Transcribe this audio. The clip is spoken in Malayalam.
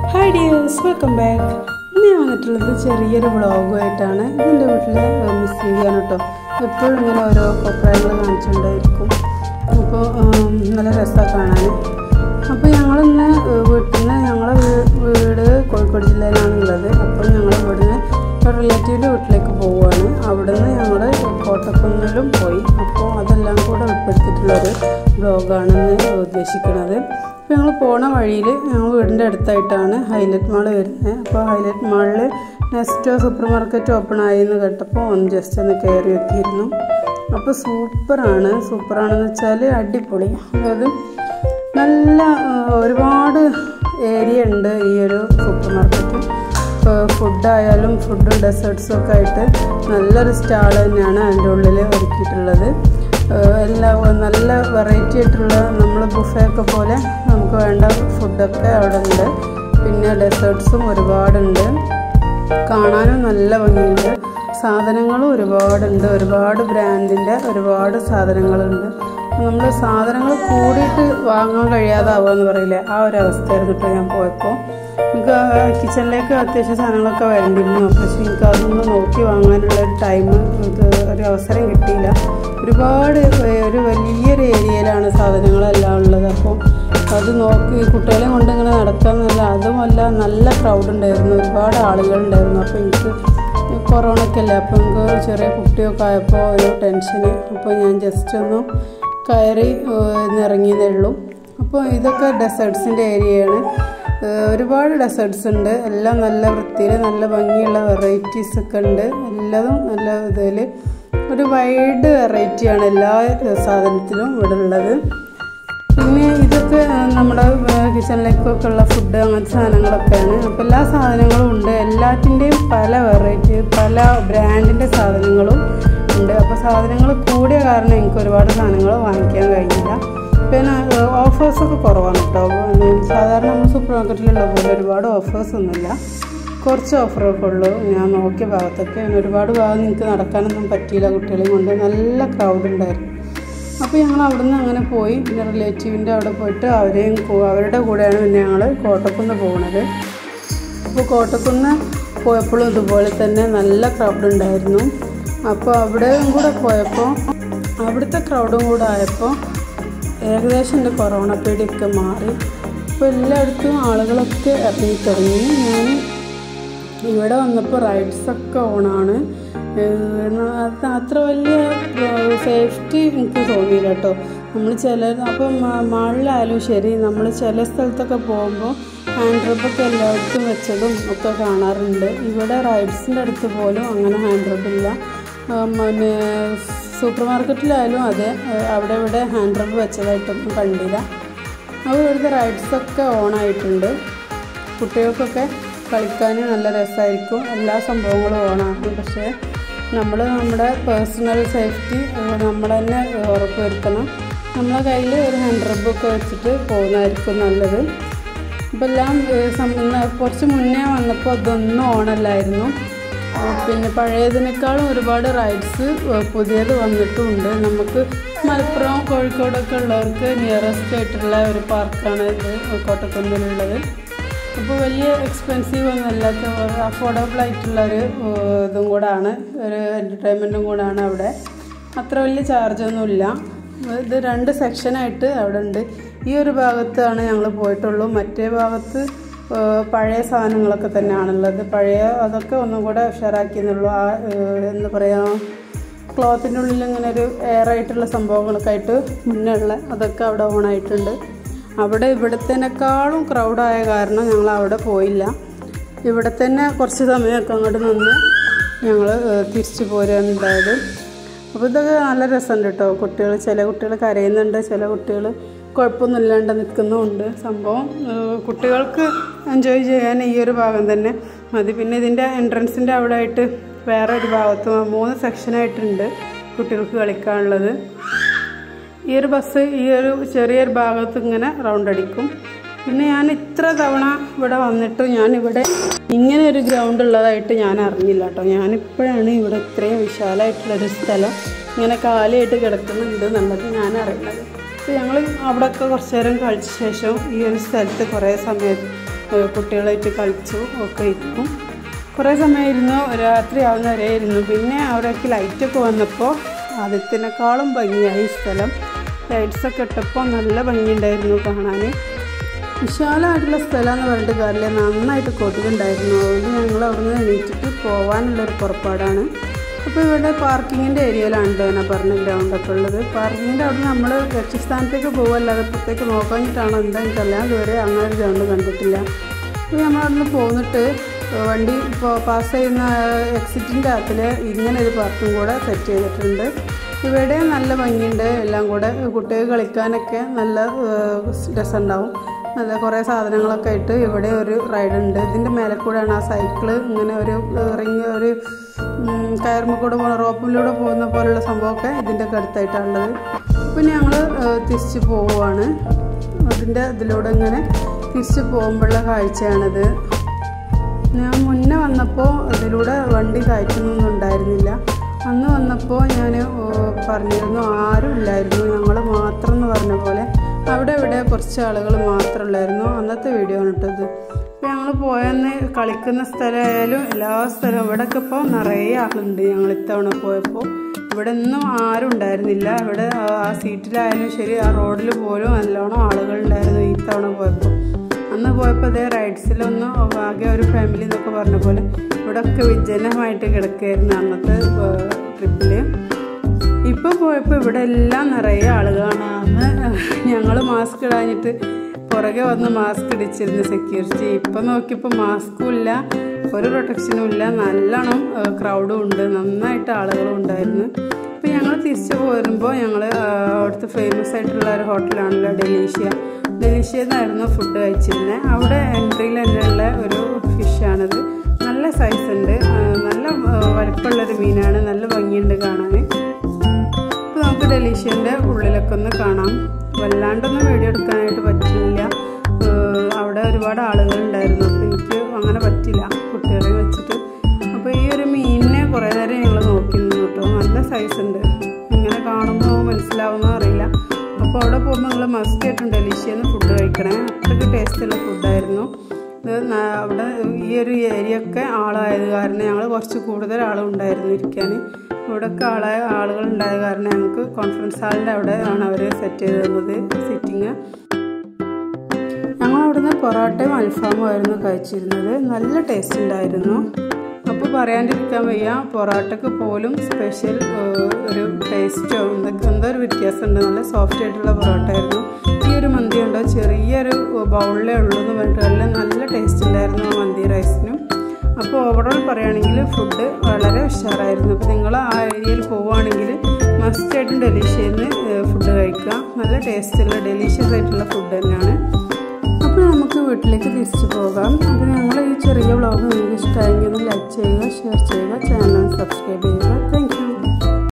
ഹായ് ഡിയേഴ്സ് വെൽക്കം ബാക്ക് ഇന്ന് ഞാൻ വന്നിട്ടുള്ളത് ചെറിയൊരു വ്ളോഗുമായിട്ടാണ് ഇതെൻ്റെ വീട്ടിലെ മിസ് ചെയ്യാൻ കേട്ടോ എപ്പോഴും ഇങ്ങനെ ഓരോ കൊപ്രായങ്ങൾ കാണിച്ചുകൊണ്ടായിരിക്കും അപ്പോൾ നല്ല രസമാണ് കാണാൻ അപ്പോൾ ഞങ്ങളിന്ന് വീട്ടിൽ നിന്ന് ഞങ്ങളെ വീ- വീട് കോഴിക്കോട് ജില്ലയിലാണ് ഉള്ളത് അപ്പോൾ ഞങ്ങൾ ഇവിടുന്ന് ഒരു റിലേറ്റീവിൻ്റെ വീട്ടിലേക്ക് പോവുകയാണ് അവിടുന്ന് ഞങ്ങൾ കോട്ടക്കുന്നിലും പോയി അപ്പോൾ അതെല്ലാം കൂടെ ഉൾപ്പെടുത്തിയിട്ടുള്ളൊരു ബ്ലോഗാണെന്ന് ഉദ്ദേശിക്കുന്നത് അപ്പോൾ ഞങ്ങൾ പോണ വഴിയിൽ ഞങ്ങൾ വീടിൻ്റെ അടുത്തായിട്ടാണ് ഹൈലൈറ്റ് മാൾ വരുന്നത് അപ്പോൾ ഹൈലൈറ്റ് മാളിൽ നെക്സ്റ്റ് സൂപ്പർ മാർക്കറ്റ് ഓപ്പൺ ആയി എന്ന് കേട്ടപ്പോൾ ഒന്ന് ജസ്റ്റ് ഒന്ന് കയറി എത്തിയിരുന്നു അപ്പോൾ സൂപ്പറാണ് സൂപ്പറാണെന്ന് വെച്ചാൽ അടിപൊളി അതായത് നല്ല ആ, ഒരുപാട് ഏരിയ ഉണ്ട് ഈ ഒരു സൂപ്പർ മാർക്കറ്റ് ഫുഡായാലും ഫുഡും ഡെസേർട്സും ഒക്കെ ആയിട്ട് നല്ലൊരു സ്റ്റാൾ തന്നെയാണ് അതിൻ്റെ ഉള്ളിൽ ഒരുക്കിയിട്ടുള്ളത് ഏഹ് എല്ലാ നല്ല വെറൈറ്റി ആയിട്ടുള്ള നമ്മൾ ബുഫേ ഒക്കെ പോലെ നമുക്ക് വേണ്ട ഫുഡൊക്കെ അവിടെ ഉണ്ട് പിന്നെ ഡെസേർട്സും ഒരുപാടുണ്ട് കാണാനും നല്ല ഭംഗിയുണ്ട് സാധനങ്ങളും ഒരുപാടുണ്ട് ഒരുപാട് ബ്രാൻഡിൻ്റെ ഒരുപാട് സാധനങ്ങളുണ്ട് നമ്മൾ സാധനങ്ങൾ കൂടിയിട്ട് വാങ്ങാൻ കഴിയാതാവുക എന്ന് പറയില്ലേ ആ ഒരു അവസ്ഥയായിരുന്നു കേട്ടോ ഞാൻ പോയപ്പോൾ എനിക്ക് കിച്ചണിലേക്ക് അത്യാവശ്യം സാധനങ്ങളൊക്കെ വരണ്ടിരുന്നു പക്ഷേ എനിക്ക് അതൊന്നും നോക്കി വാങ്ങാനുള്ള ഒരു ടൈം ഇത് ഒരു അവസരം കിട്ടിയില്ല ഒരുപാട് ഏ- ഒരു വലിയൊരു ഏരിയയിലാണ് സാധനങ്ങളെല്ലാം ഉള്ളത് അപ്പോൾ അത് നോക്കി കുട്ടികളെ കൊണ്ട് ഇങ്ങനെ നടക്കാമെന്നല്ല അതുമല്ല നല്ല ക്രൗഡ് ഉണ്ടായിരുന്നു ഒരുപാട് ആളുകളുണ്ടായിരുന്നു അപ്പോൾ എനിക്ക് കൊറോണ ഒക്കെ അല്ലേ അപ്പോൾ എനിക്ക് ചെറിയ കുട്ടിയൊക്കെ ആയപ്പോൾ ഒരു ടെൻഷന് അപ്പോൾ ഞാൻ ജസ്റ്റ് ഒന്ന് കയറി ഏഹ്, ഇറങ്ങിയതേ ഉള്ളൂ അപ്പോൾ ഇതൊക്കെ ഡെസേർട്സിൻ്റെ ഏരിയയാണ് ഏഹ്, ഒരുപാട് ഡെസേർട്സ് ഉണ്ട് എല്ലാം നല്ല വൃത്തിയിൽ നല്ല ഭംഗിയുള്ള വെറൈറ്റീസ് ഒക്കെ ഉണ്ട് എല്ലാതും നല്ല ഇതിൽ ഒരു വൈഡ് വെറൈറ്റിയാണ് എല്ലാ ഏഹ്, സാധനത്തിലും ഇവിടെ ഉള്ളത് പിന്നെ ഇതൊക്കെ ആ, നമ്മുടെ കിച്ചണിലേക്കൊക്കെ ഉള്ള ഫുഡ് അങ്ങനത്തെ സാധനങ്ങളൊക്കെയാണ് അപ്പോൾ എല്ലാ സാധനങ്ങളും ഉണ്ട് എല്ലാറ്റിൻ്റെയും പല വെറൈറ്റി പല ബ്രാൻഡിൻ്റെ സാധനങ്ങളും ഉണ്ട് അപ്പോൾ സാധനങ്ങൾ കൂടിയ കാരണം എനിക്ക് ഒരുപാട് സാധനങ്ങൾ വാങ്ങിക്കാൻ കഴിഞ്ഞില്ല പിന്നെ ഓഫേഴ്സൊക്കെ കുറവാണ് കേട്ടോ ഉം, സാധാരണ നമ്മൾ സൂപ്പർ മാർക്കറ്റിലുള്ള പോലെ ഒരുപാട് ഓഫേഴ്സ് ഒന്നുമില്ല കുറച്ച് ഓഫറൊക്കെ ഉള്ളൂ ഞാൻ നോക്കിയ ഭാഗത്തൊക്കെ പിന്നെ ഒരുപാട് ഭാഗം നിങ്ങൾക്ക് നടക്കാനൊന്നും പറ്റിയില്ല കുട്ടികളെയും കൊണ്ട് നല്ല ക്രൗഡ് ഉണ്ടായിരുന്നു അപ്പോൾ ഞങ്ങൾ അവിടുന്ന് അങ്ങനെ പോയി പിന്നെ റിലേറ്റീവിൻ്റെ അവിടെ പോയിട്ട് അവരെയും കൂ- അവരുടെ കൂടെയാണ് പിന്നെ ഞങ്ങൾ കോട്ടക്കുന്ന് പോകുന്നത് അപ്പോൾ കോട്ടക്കുന്ന് പോയപ്പോഴും ഇതുപോലെ തന്നെ നല്ല ക്രൗഡ് ഉണ്ടായിരുന്നു അപ്പോൾ അവിടെയും കൂടെ പോയപ്പോൾ അവിടുത്തെ ക്രൗഡും കൂടെ ആയപ്പോൾ ഏകദേശം എൻ്റെ കൊറോണ പേടിയൊക്കെ മാറി അപ്പോൾ എല്ലായിടത്തും ആളുകളൊക്കെ ഇറങ്ങിത്തുടങ്ങി ഞാൻ ഇവിടെ വന്നപ്പോൾ റൈഡ്സൊക്കെ ഓണാണ് അത് അത്ര വലിയ സേഫ്റ്റി എനിക്ക് തോന്നിയില്ല കേട്ടോ നമ്മൾ ചില അപ്പം മാളിലായാലും ശരി നമ്മൾ ചില സ്ഥലത്തൊക്കെ പോകുമ്പോൾ ഹാൻഡ് റബ്ബൊക്കെ എല്ലായിടത്തും വെച്ചതും ഒക്കെ കാണാറുണ്ട് ഇവിടെ റൈഡ്സിൻ്റെ അടുത്ത് പോലും അങ്ങനെ ഹാൻഡ് റബ്ബില്ല പിന്നെ സൂപ്പർ മാർക്കറ്റിലായാലും അതെ അവിടെ ഇവിടെ ഹാൻഡ് റബ്ബ് വെച്ചതായിട്ടൊന്നും കണ്ടില്ല അപ്പോൾ ഇവിടുത്തെ റൈഡ്സൊക്കെ ഓണായിട്ടുണ്ട് കുട്ടികൾക്കൊക്കെ കളിക്കാൻ നല്ല രസമായിരിക്കും എല്ലാ സംഭവങ്ങളും ഓണാണ് പക്ഷേ നമ്മൾ നമ്മുടെ പേഴ്സണൽ സേഫ്റ്റി നമ്മൾ തന്നെ ഉറപ്പുവരുത്തണം നമ്മളെ കയ്യിൽ ഒരു ഹാൻഡ് റബ്ബൊക്കെ വെച്ചിട്ട് പോകുന്നതായിരിക്കും നല്ലത് ഇപ്പം എല്ലാം ഏഹ്, സം- ഇന്ന് കുറച്ച് മുന്നേ വന്നപ്പോൾ ഇതൊന്നും ഓണല്ലായിരുന്നു ഏഹ്, പിന്നെ പഴയതിനേക്കാളും ഒരുപാട് റൈഡ്സ് പുതിയത് വന്നിട്ടുമുണ്ട് നമുക്ക് മലപ്പുറം കോഴിക്കോടൊക്കെ ഉള്ളവർക്ക് നിയറസ്റ്റ് ആയിട്ടുള്ള ഒരു പാർക്കാണ് ഇത് കോട്ടക്കുന്നിലുള്ളത് അപ്പോൾ വലിയ എക്സ്പെൻസീവ് ഒന്നും അല്ലാത്ത അഫോർഡബിൾ ആയിട്ടുള്ള ഒരു ഏഹ്, ഇതും കൂടാണ് ഒരു എൻ്റർടൈൻമെൻറ്റും കൂടാണ് അവിടെ അത്ര വലിയ ചാർജൊന്നുമില്ല ഇത് രണ്ട് സെക്ഷനായിട്ട് അവിടെ ഉണ്ട് ഈ ഒരു ഭാഗത്താണ് ഞങ്ങൾ പോയിട്ടുള്ളൂ മറ്റേ ഭാഗത്ത് ഏഹ്, പഴയ സാധനങ്ങളൊക്കെ തന്നെയാണുള്ളത് പഴയ അതൊക്കെ ഒന്നും കൂടെ ഉഷാറാക്കിയെന്നുള്ളൂ ആ ഏഹ്, എന്താ പറയുക ക്ലോത്തിൻ്റെ ഉള്ളിൽ ഇങ്ങനെ ഒരു എയർ ആയിട്ടുള്ള സംഭവങ്ങളൊക്കെ ആയിട്ട് മുന്നേ ഉള്ള അതൊക്കെ അവിടെ ഓണായിട്ടുണ്ട് അവിടെ ഇവിടത്തേനേക്കാളും ക്രൗഡായ കാരണം ഞങ്ങൾ അവിടെ പോയില്ല ഇവിടെ തന്നെ കുറച്ച് സമയമൊക്കെ അങ്ങോട്ട് നിന്ന് ഞങ്ങൾ തിരിച്ചു പോരുകയാണ് ഉണ്ടായത് അപ്പോൾ ഇതൊക്കെ നല്ല രസമുണ്ട് കേട്ടോ കുട്ടികൾ ചില കുട്ടികൾ കരയുന്നുണ്ട് ചില കുട്ടികൾ കുഴപ്പമൊന്നുമില്ലാണ്ട് നിൽക്കുന്നുമുണ്ട് സംഭവം ഏഹ് കുട്ടികൾക്ക് എൻജോയ് ചെയ്യാൻ ഈ ഒരു ഭാഗം തന്നെ മതി പിന്നെ ഇതിൻ്റെ എൻട്രൻസിൻ്റെ അവിടെ ആയിട്ട് വേറെ ഒരു ഭാഗത്ത് മൂന്ന് സെക്ഷനായിട്ടുണ്ട് കുട്ടികൾക്ക് കളിക്കാനുള്ളത് ഈ ഒരു ബസ് ഈ ഒരു ചെറിയൊരു ഭാഗത്ത് ഇങ്ങനെ റൗണ്ട് അടിക്കും പിന്നെ ഞാൻ ഇത്ര തവണ ഇവിടെ വന്നിട്ട് ഞാൻ ഇവിടെ ഇങ്ങനെ ഒരു ഗ്രൗണ്ട് ഉള്ളതായിട്ട് ഞാൻ അറിഞ്ഞില്ല കേട്ടോ ഞാനിപ്പോഴാണ് ഇവിടെ ഇത്രയും വിശാലമായിട്ടുള്ളൊരു സ്ഥലം ഇങ്ങനെ കാലിയായിട്ട് കിടക്കുന്നുണ്ട് എന്നുള്ളത് ഞാൻ അറിയുന്നത് അപ്പോൾ ഞങ്ങൾ അവിടെയൊക്കെ കുറച്ച് നേരം കളിച്ച ശേഷം ഈ ഒരു സ്ഥലത്ത് കുറേ സമയം ഏഹ് കുട്ടികളായിട്ട് കളിച്ചു ഒക്കെ ഇരിക്കും കുറേ സമയം ഇരുന്നു രാത്രി ആവുന്ന വരെ ഇരുന്നു പിന്നെ അവിടേക്ക് ലൈറ്റൊക്കെ വന്നപ്പോൾ ആദ്യത്തിനേക്കാളും ഭംഗിയായി ഈ സ്ഥലം ലൈറ്റ്സൊക്കെ ഇട്ടപ്പോൾ നല്ല ഭംഗിയുണ്ടായിരുന്നു കാണാൻ വിശാലമായിട്ടുള്ള സ്ഥലം എന്ന് പറഞ്ഞിട്ട് കാര്യമില്ല നന്നായിട്ട് കൊതുകുണ്ടായിരുന്നു അതുകൊണ്ട് ഞങ്ങൾ അവിടെ നിന്ന് എണീറ്റിട്ട് പോകാനുള്ളൊരു പുറപ്പാടാണ് അപ്പോൾ ഇവിടെ പാർക്കിങ്ങിൻ്റെ ഏരിയയിലാണ് കേട്ടോ ഞാൻ പറഞ്ഞ ഗ്രൗണ്ടൊക്കെ ഉള്ളത് പാർക്കിങ്ങിൻ്റെ അവിടെ നമ്മൾ ലക്ഷ്യസ്ഥാനത്തേക്ക് പോകുമല്ലാതെ പുറത്തേക്ക് നോക്കാഞ്ഞിട്ടാണോ എന്താ എനിക്കല്ല ഇതുവരെ അങ്ങനെ ഒരു ഗ്രൗണ്ട് കണ്ടിട്ടില്ല അപ്പോൾ നമ്മൾ അവിടെ നിന്ന് പോന്നിട്ട് വണ്ടി ഇപ്പോൾ പാസ് ചെയ്യുന്ന എക്സിറ്റിൻ്റെ അകത്തിൽ ഇങ്ങനെ ഒരു പാർക്കും കൂടെ സെറ്റ് ചെയ്തിട്ടുണ്ട് ഇവിടെ നല്ല ഭംഗിയുണ്ട് എല്ലാം കൂടെ കുട്ടികൾ കളിക്കാനൊക്കെ നല്ല രസമുണ്ടാവും നല്ല കുറേ സാധനങ്ങളൊക്കെ ആയിട്ട് ഇവിടെ ഒരു റൈഡ് ഉണ്ട് ഇതിൻ്റെ മേലെ കൂടെയാണ് ആ സൈക്കിള് ഇങ്ങനെ ഒരു റിങ് ഒരു കയറുമ്പോൾ കൂടെ പോകുന്ന റോപ്പിലൂടെ പോകുന്ന പോലുള്ള സംഭവമൊക്കെ ഇതിൻ്റെ ഒക്കെ അടുത്തായിട്ടാണുള്ളത് പിന്നെ ഞങ്ങൾ തിരിച്ച് പോവുകയാണ് അതിൻ്റെ ഇതിലൂടെ ഇങ്ങനെ തിരിച്ച് പോകുമ്പോഴുള്ള കാഴ്ചയാണിത് ഞാൻ മുന്നേ വന്നപ്പോൾ ഇതിലൂടെ വണ്ടി കയറ്റുന്നൊന്നും ഉണ്ടായിരുന്നില്ല അന്ന് വന്നപ്പോൾ ഞാൻ പറഞ്ഞിരുന്നു ആരും ഇല്ലായിരുന്നു ഞങ്ങൾ മാത്രം എന്ന് പറഞ്ഞ പോലെ അവിടെ ഇവിടെ കുറച്ച് ആളുകൾ മാത്രമുള്ളായിരുന്നു അന്നത്തെ വീഡിയോ ആണ് ഇട്ടത് അപ്പോൾ ഞങ്ങൾ പോയെന്ന് കളിക്കുന്ന സ്ഥലമായാലും എല്ലാ സ്ഥലവും ഇവിടെയൊക്കെ ഇപ്പോൾ നിറയെ ആളുണ്ട് ഞങ്ങൾ ഇത്തവണ പോയപ്പോൾ ഇവിടെ ഒന്നും ആരും ഉണ്ടായിരുന്നില്ല ഇവിടെ ആ സീറ്റിലായാലും ശരി ആ റോഡിൽ പോലും നല്ലോണം ആളുകളുണ്ടായിരുന്നു ഈ തവണ പോയപ്പോൾ അന്ന് പോയപ്പോൾ അതേ റൈഡ്സിലൊന്നും ആകെ ഒരു ഫാമിലി എന്നൊക്കെ പറഞ്ഞ പോലെ ഇവിടെ ഒക്കെ വിജനമായിട്ട് കിടക്കുകയായിരുന്നു അന്നത്തെ ട്രിപ്പിൽ ഇപ്പോൾ പോയപ്പോൾ ഇവിടെ എല്ലാം നിറയെ ആളുകളാണ് അന്ന് ഞങ്ങൾ മാസ്ക് ഇടാഞ്ഞിട്ട് പുറകെ വന്ന് മാസ്ക് ഇടിച്ചിരുന്നു സെക്യൂരിറ്റി ഇപ്പം നോക്കിയപ്പോൾ മാസ്കും ഇല്ല ഒരു പ്രൊട്ടക്ഷനും ഇല്ല നല്ലോണം ക്രൗഡും ഉണ്ട് നന്നായിട്ട് ആളുകളും ഉണ്ടായിരുന്നു അപ്പോൾ ഞങ്ങൾ തിരിച്ചു പോരുമ്പോൾ ഞങ്ങൾ അവിടുത്തെ ഫേമസ് ആയിട്ടുള്ള ഒരു ഹോട്ടലാണല്ലോ ഡെലീഷ്യ ഡെലീഷ്യന്നായിരുന്നു ഫുഡ് കഴിച്ചിരുന്നത് അവിടെ എൻട്രിയിൽ തന്നെ ഉള്ള ഒരു ഫിഷാണിത് നല്ല സൈസ് ഉണ്ട് നല്ല വലിപ്പമുള്ളൊരു മീനാണ് നല്ല ഭംഗിയുണ്ട് കാണാൻ അപ്പോൾ നമുക്ക് ഡെലീഷ്യൻ്റെ ഉള്ളിലൊക്കെ ഒന്ന് കാണാം വല്ലാണ്ടൊന്നും വീഡിയോ എടുക്കാനായിട്ട് പറ്റില്ല അവിടെ ഒരുപാട് ആളുകൾ ഉണ്ടായിരുന്നു അപ്പോൾ എനിക്ക് അങ്ങനെ പറ്റില്ല കുട്ടികളെ വെച്ചിട്ട് അപ്പോൾ ഈ ഒരു മീനിനെ കുറേ നേരം ഞങ്ങൾ നോക്കി നിന്നു കേട്ടോ നല്ല സൈസ് ഉണ്ട് ഇങ്ങനെ കാണുമ്പോൾ മനസ്സിലാവുന്നോ അറിയില്ല അപ്പോൾ അവിടെ പോകുമ്പോൾ നിങ്ങൾ മസ്റ്റ് ആയിട്ടും ഡെലീഷ്യന്ന് ഫുഡ് കഴിക്കണേ അത്രയ്ക്ക് ടേസ്റ്റുള്ള ഫുഡായിരുന്നു ഇത് അവിടെ ഈ ഒരു ഏരിയ ഒക്കെ ആളായത് കാരണം ഞങ്ങൾ കുറച്ച് കൂടുതൽ ആളുണ്ടായിരുന്നു ഇരിക്കാൻ ഇവിടെയൊക്കെ ആളായ ആളുകൾ ഉണ്ടായ കാരണം ഞങ്ങൾക്ക് കോൺഫറൻസ് ഹാളിൻ്റെ അവിടെ ആണ് അവർ സെറ്റ് ചെയ്ത് തന്നത് സിറ്റിങ് ഞങ്ങൾ അവിടുന്ന് പൊറോട്ടയും അൽഫാമും ആയിരുന്നു കഴിച്ചിരുന്നത് നല്ല ടേസ്റ്റ് ഉണ്ടായിരുന്നു അപ്പോൾ പറയാണ്ടിരിക്കാൻ വയ്യ പൊറോട്ടയ്ക്ക് പോലും സ്പെഷ്യൽ ഒരു ടേസ്റ്റോ എന്തൊക്കെ എന്തോ ഒരു വ്യത്യാസമുണ്ട് നല്ല സോഫ്റ്റ് ആയിട്ടുള്ള പൊറോട്ട ആയിരുന്നു ഈ ഒരു മന്തി ഉണ്ടോ ചെറിയൊരു ബൗളിലേ ഉള്ളൂ എന്ന് പറഞ്ഞിട്ട് നല്ല നല്ല ടേസ്റ്റ് ഉണ്ടായിരുന്നു ആ മന്തി റൈസിനും അപ്പോൾ ഓവറോൾ പറയുകയാണെങ്കിൽ ഫുഡ് വളരെ ഉഷാറായിരുന്നു അപ്പോൾ നിങ്ങൾ ആ ഏരിയയിൽ പോവുകയാണെങ്കിൽ മസ്റ്റായിട്ടും ഡെലീഷ്യന്ന് ഫുഡ് കഴിക്കുക നല്ല ടേസ്റ്റുള്ള ഡെലീഷ്യസ് ആയിട്ടുള്ള ഫുഡ് തന്നെയാണ് അപ്പോൾ നമുക്ക് വീട്ടിലേക്ക് തിരിച്ചു പോകാം അപ്പോൾ ഞങ്ങൾ ഈ ചെറിയ വ്ളോഗ് നിങ്ങൾക്ക് ഇഷ്ടമായെങ്കിൽ ലൈക്ക് ചെയ്യുക ഷെയർ ചെയ്യുക ചാനൽ സബ്സ്ക്രൈബ് ചെയ്യുക